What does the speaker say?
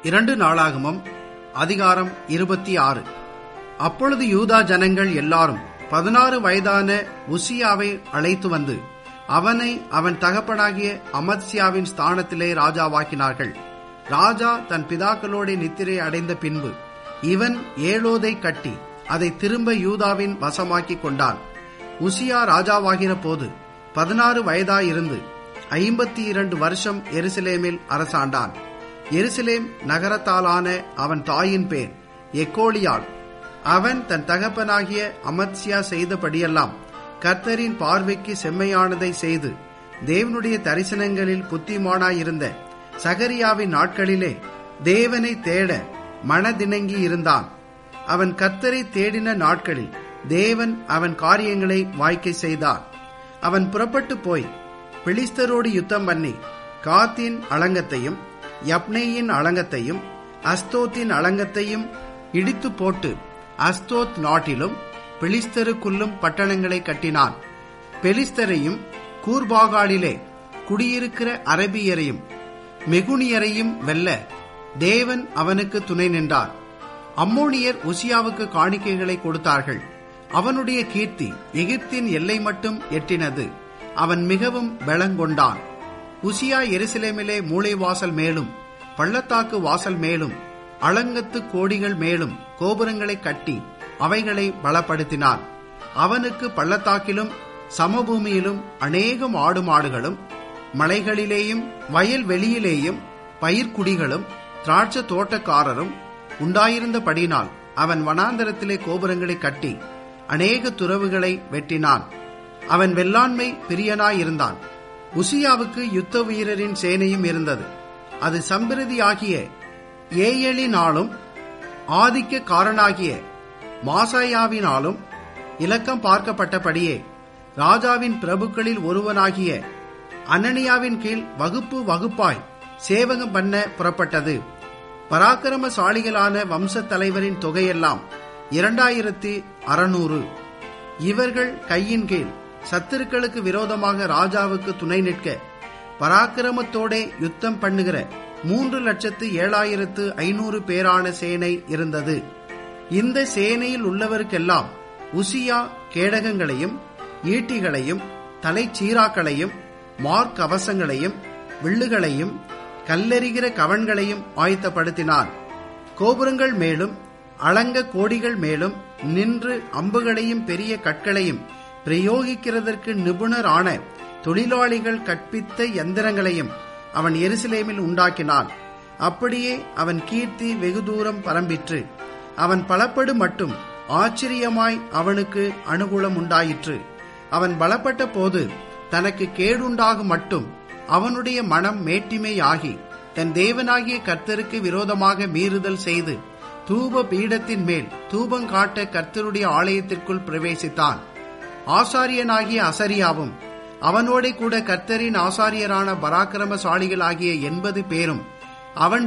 இரண்டு நாளாகமம் அதிகாரம் இருபத்தி ஆறு அப்பொழுது யூதா ஜனங்கள் எல்லாரும் பதினாறு வயதான உசியாவை அழைத்து வந்து அவனை அவன் தகப்பனாகிய அமத்சியாவின் ஸ்தானத்திலே ராஜாவாக்கினார்கள் ராஜா தன் பிதாக்களோட நித்திரை அடைந்த பின்பு இவன் ஏழோதை கட்டி அதை திரும்ப யூதாவின் வசமாக்கிக் கொண்டான் உசியா ராஜாவாகிற போது பதினாறு வயதாயிருந்து ஐம்பத்தி இரண்டு வருஷம் எருசலேமில் அரசாண்டான் எருசலேம் நகரத்தாலான அவன் தாயின் பேர் எக்கோலியாள் அவன் தன் தகப்பனாகிய அமத்சியா செய்தபடியெல்லாம் கர்த்தரின் பார்வைக்கு செம்மையானதை செய்து தேவனுடைய தரிசனங்களில் புத்திமானாயிருந்த சகரியாவின் நாட்களிலே தேவனை தேட மனதிணங்கி இருந்தான் அவன் கர்த்தரை தேடின நாட்களில் தேவன் அவன் காரியங்களை வாய்க்கை செய்தார் அவன் புறப்பட்டு போய் பிலிஸ்தரோடு யுத்தம் பண்ணி காத்தின் அலங்கத்தையும் யப்னேயின் அலங்கத்தையும் அஸ்தோத்தின் அலங்கத்தையும் இடித்து போட்டு அஸ்தோத் நாட்டிலும் பெலிஸ்தருக்குள்ளும் பட்டணங்களை கட்டினான் பெலிஸ்தரையும் கூர்பாகாலிலே குடியிருக்கிற அரபியரையும் மெகுனியரையும் வெல்ல தேவன் அவனுக்கு துணை நின்றார் அம்மோனியர் உசியாவுக்கு காணிக்கைகளை கொடுத்தார்கள் அவனுடைய கீர்த்தி எகிப்தின் எல்லை மட்டும் எட்டினது அவன் மிகவும் பலங்கொண்டான் உசியா எருசலேமிலே மூளை வாசல் மேலும் பள்ளத்தாக்கு வாசல் மேலும் அலங்கத்து கோடிகள் மேலும் கோபுரங்களை கட்டி அவைகளை பலப்படுத்தினான் அவனுக்கு பள்ளத்தாக்கிலும் சமபூமியிலும் அநேகம் ஆடு மாடுகளும் மலைகளிலேயும் வயல் வெளியிலேயும் பயிர்க்குடிகளும் திராட்ச தோட்டக்காரரும் உண்டாயிருந்தபடினால் அவன் வனாந்தரத்திலே கோபுரங்களை கட்டி அநேக துறவுகளை வெட்டினான் அவன் வெள்ளாண்மை பிரியனாயிருந்தான் உசியாவுக்கு யுத்த வீரரின் சேனையும் இருந்தது அது சம்பிரதியாகிய ஏயலினாலும் ஆதிக்க காரனாகிய மாசாயாவினாலும் இலக்கம் பார்க்கப்பட்டபடியே ராஜாவின் பிரபுக்களில் ஒருவனாகிய அனனியாவின் கீழ் வகுப்பு வகுப்பாய் சேவகம் பண்ண புறப்பட்டது பராக்கிரமசாலிகளான வம்ச தலைவரின் தொகையெல்லாம் இரண்டாயிரத்தி அறுநூறு இவர்கள் கையின் கீழ் சத்துருக்களுக்கு விரோதமாக ராஜாவுக்கு துணை நிற்க பராக்கிரமத்தோடே யுத்தம் பண்ணுகிற மூன்று லட்சத்து ஏழாயிரத்து ஐநூறு பேரான சேனை இருந்தது இந்த சேனையில் உள்ளவருக்கெல்லாம் உசியா கேடகங்களையும் ஈட்டிகளையும் தலைச்சீராக்களையும் மார்க்கவசங்களையும் வில்லுகளையும் கல்லெறிகிற கவன்களையும் ஆயத்தப்படுத்தினான் கோபுரங்கள் மேலும் அலங்க கோடிகள் மேலும் நின்று அம்புகளையும் பெரிய கற்களையும் பிரயோகிக்கிறதற்கு நிபுணரான தொழிலாளிகள் கற்பித்த எந்திரங்களையும் அவன் எருசலேமில் உண்டாக்கினான் அப்படியே அவன் கீர்த்தி வெகு தூரம் பரம்பிற்று அவன் பலப்படு மட்டும் ஆச்சரியமாய் அவனுக்கு அனுகூலம் உண்டாயிற்று அவன் பலப்பட்ட போது தனக்கு கேடுண்டாகும் மட்டும் அவனுடைய மனம் மேட்டிமையாகி தன் தேவனாகிய கர்த்தருக்கு விரோதமாக மீறுதல் செய்து தூப பீடத்தின் மேல் தூபம் காட்ட கர்த்தருடைய ஆலயத்திற்குள் பிரவேசித்தான் ஆசாரியனாகிய அசரியாவும் அவனோட கூட கர்த்தரின் ஆசாரியரான பராக்கிரமசாலிகள் ஆகிய எண்பது பேரும் அவன்